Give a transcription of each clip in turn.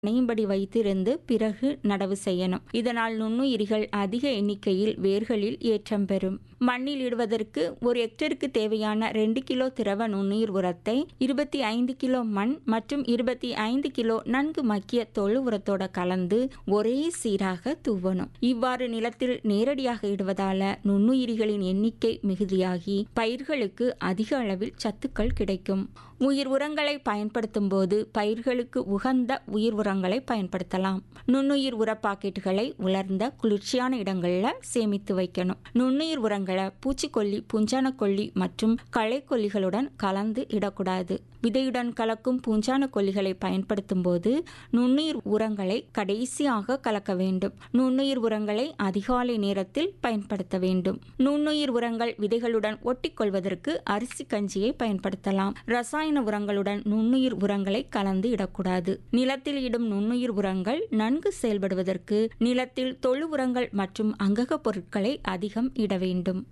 நனையும்படி வைத்திருந்து பிறகு நடவு செய்யணும் இதனால் நுண்ணுயிரிகள் அதிக எண்ணிக்கையில் வேர்களில் ஏற்றம் பெறும் மண்ணில் இடுவதற்கு ஒரு ஹெக்டருக்கு தேவையான ரெண்டு கிலோ திரவ நுண்ணுயிர் உரத்தை இருபத்தி ஐந்து கிலோ மண் மற்றும் இருபத்தி ஐந்து கிலோ நன்கு மக்கிய தொழு உரத்தோட கலந்து ஒரே சீராக தூவணும் இவ்வாறு நிலத்தில் நேரடியாக இடுவதால நுண்ணுயிரிகளின் எண்ணிக்கை மிகுதியாகி பயிர்களுக்கு அதிக அளவில் சத்துக்கள் கிடைக்கும் உயிர் உரங்களை பயன்படுத்தும் போது பயிர்களுக்கு உகந்த உயிர் உரங்களை பயன்படுத்தலாம் நுண்ணுயிர் உர பாக்கெட்டுகளை உலர்ந்த குளிர்ச்சியான இடங்கள்ல சேமித்து வைக்கணும் நுண்ணுயிர் உரங்களை பூச்சிக்கொல்லி பூஞ்சான கொல்லி மற்றும் களைக்கொல்லிகளுடன் கலந்து இடக்கூடாது விதையுடன் கலக்கும் பூஞ்சான கொல்லிகளை பயன்படுத்தும் போது நுண்ணுயிர் உரங்களை கடைசியாக கலக்க வேண்டும் நுண்ணுயிர் உரங்களை அதிகாலை நேரத்தில் பயன்படுத்த வேண்டும் நுண்ணுயிர் உரங்கள் விதைகளுடன் ஒட்டிக்கொள்வதற்கு அரிசி கஞ்சியை பயன்படுத்தலாம் ரசாயன உரங்களுடன் நுண்ணுயிர் உரங்களை கலந்து இடக்கூடாது நிலத்தில் இடும் நுண்ணுயிர் உரங்கள் நன்கு செயல்படுவதற்கு நிலத்தில் தொழு உரங்கள் மற்றும் அங்கக பொருட்களை அதிகம் இட வேண்டும்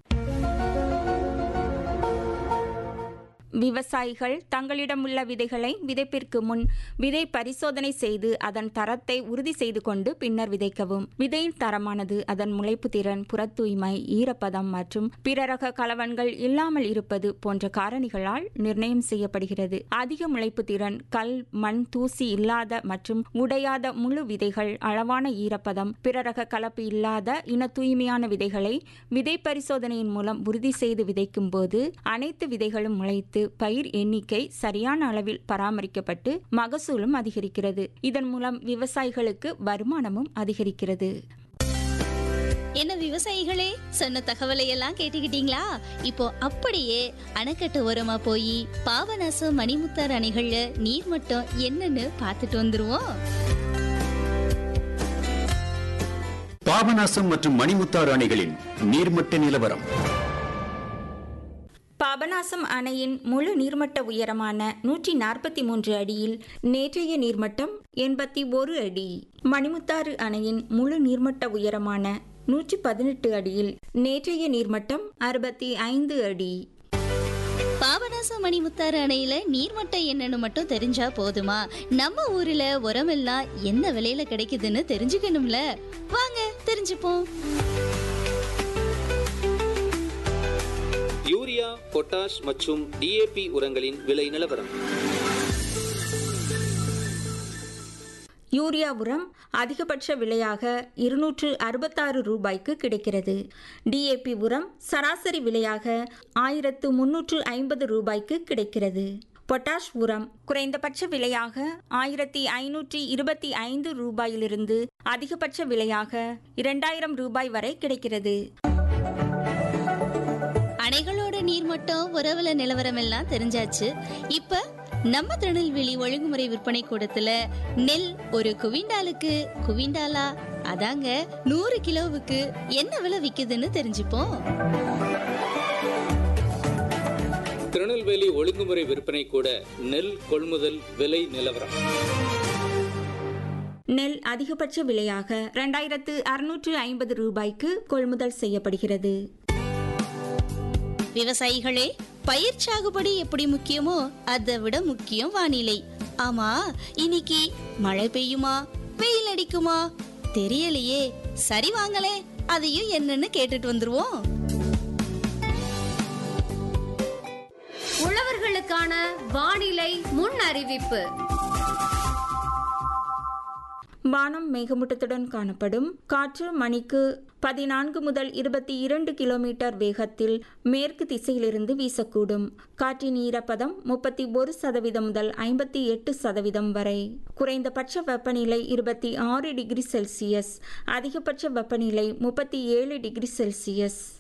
விவசாயிகள் தங்களிடம் உள்ள விதைகளை விதைப்பிற்கு முன் விதை பரிசோதனை செய்து அதன் தரத்தை உறுதி செய்து கொண்டு பின்னர் விதைக்கவும் விதையின் தரமானது அதன் முளைப்பு திறன் புற தூய்மை ஈரப்பதம் மற்றும் பிற ரக கலவன்கள் இல்லாமல் இருப்பது போன்ற காரணிகளால் நிர்ணயம் செய்யப்படுகிறது அதிக முளைப்பு திறன் கல் மண் தூசி இல்லாத மற்றும் உடையாத முழு விதைகள் அளவான ஈரப்பதம் பிற ரக கலப்பு இல்லாத இன தூய்மையான விதைகளை விதை பரிசோதனையின் மூலம் உறுதி செய்து விதைக்கும் போது அனைத்து விதைகளும் முளைத்து பயிர் எண்ணிக்கை சரியான அளவில் பராமரிக்கப்பட்டு மகசூலும் அதிகரிக்கிறது இதன் மூலம் விவசாயிகளுக்கு வருமானமும் அதிகரிக்கிறது என்ன விவசாயிகளே சொன்ன தகவலை எல்லாம் கேட்டுக்கிட்டீங்களா இப்போ அப்படியே அணைக்கட்டு ஓரமா போய் பாபநாசம் மணிமுத்தார் அணைகள்ல நீர் மட்டம் என்னன்னு பார்த்துட்டு வந்துருவோம் பாபநாசம் மற்றும் மணிமுத்தாறு அணைகளின் நீர்மட்ட நிலவரம் பாபநாசம் அணையின் முழு நீர்மட்ட உயரமான நூற்றி நாற்பத்தி மூன்று அடியில் நேற்றைய நீர்மட்டம் எண்பத்தி ஒரு அடி மணிமுத்தாறு அணையின் முழு நீர்மட்ட உயரமான நூற்றி பதினெட்டு அடியில் நேற்றைய நீர்மட்டம் அறுபத்தி ஐந்து அடி பாபநாசம் மணிமுத்தாறு அணையில நீர்மட்டம் என்னன்னு மட்டும் தெரிஞ்சா போதுமா நம்ம ஊர்ல உரமெல்லாம் என்ன விலையில கிடைக்குதுன்னு தெரிஞ்சுக்கணும்ல வாங்க தெரிஞ்சுப்போம் யூரியா பொட்டாஷ் மற்றும் டிஏபி உரங்களின் விலை நிலவரம் யூரியா உரம் அதிகபட்ச விலையாக இருநூற்று அறுபத்தாறு ரூபாய்க்கு கிடைக்கிறது டிஏபி உரம் சராசரி விலையாக ஆயிரத்து முன்னூற்று ஐம்பது ரூபாய்க்கு கிடைக்கிறது பொட்டாஷ் உரம் குறைந்தபட்ச விலையாக ஆயிரத்தி ஐநூற்றி இருபத்தி ஐந்து ரூபாயிலிருந்து அதிகபட்ச விலையாக இரண்டாயிரம் ரூபாய் வரை கிடைக்கிறது அணைகளோட நீர்மட்டம் உறவுல நிலவரம் எல்லாம் தெரிஞ்சாச்சு இப்ப நம்ம திருநெல்வேலி ஒழுங்குமுறை விற்பனை கூடத்துல நெல் ஒரு குவிண்டாலுக்கு குவிண்டாலா அதாங்க நூறு கிலோவுக்கு என்ன விலை விக்குதுன்னு தெரிஞ்சுப்போம் திருநெல்வேலி ஒழுங்குமுறை விற்பனை கூட நெல் கொள்முதல் விலை நிலவரம் நெல் அதிகபட்ச விலையாக இரண்டாயிரத்து அறுநூற்று ஐம்பது ரூபாய்க்கு கொள்முதல் செய்யப்படுகிறது விவசாயிகளே பயிர் சாகுபடி எப்படி முக்கியமோ அதை விட முக்கியம் வானிலை ஆமா இன்னைக்கு மழை பெய்யுமா வெயில் அடிக்குமா தெரியலையே சரி வாங்களே அதையும் என்னன்னு கேட்டுட்டு வந்துருவோம் உழவர்களுக்கான வானிலை முன் அறிவிப்பு வானம் மேகமூட்டத்துடன் காணப்படும் காற்று மணிக்கு பதினான்கு முதல் இருபத்தி இரண்டு கிலோமீட்டர் வேகத்தில் மேற்கு திசையிலிருந்து வீசக்கூடும் காற்றின் ஈரப்பதம் முப்பத்தி ஒரு சதவீதம் முதல் ஐம்பத்தி எட்டு சதவீதம் வரை குறைந்தபட்ச வெப்பநிலை இருபத்தி ஆறு டிகிரி செல்சியஸ் அதிகபட்ச வெப்பநிலை முப்பத்தி ஏழு டிகிரி செல்சியஸ்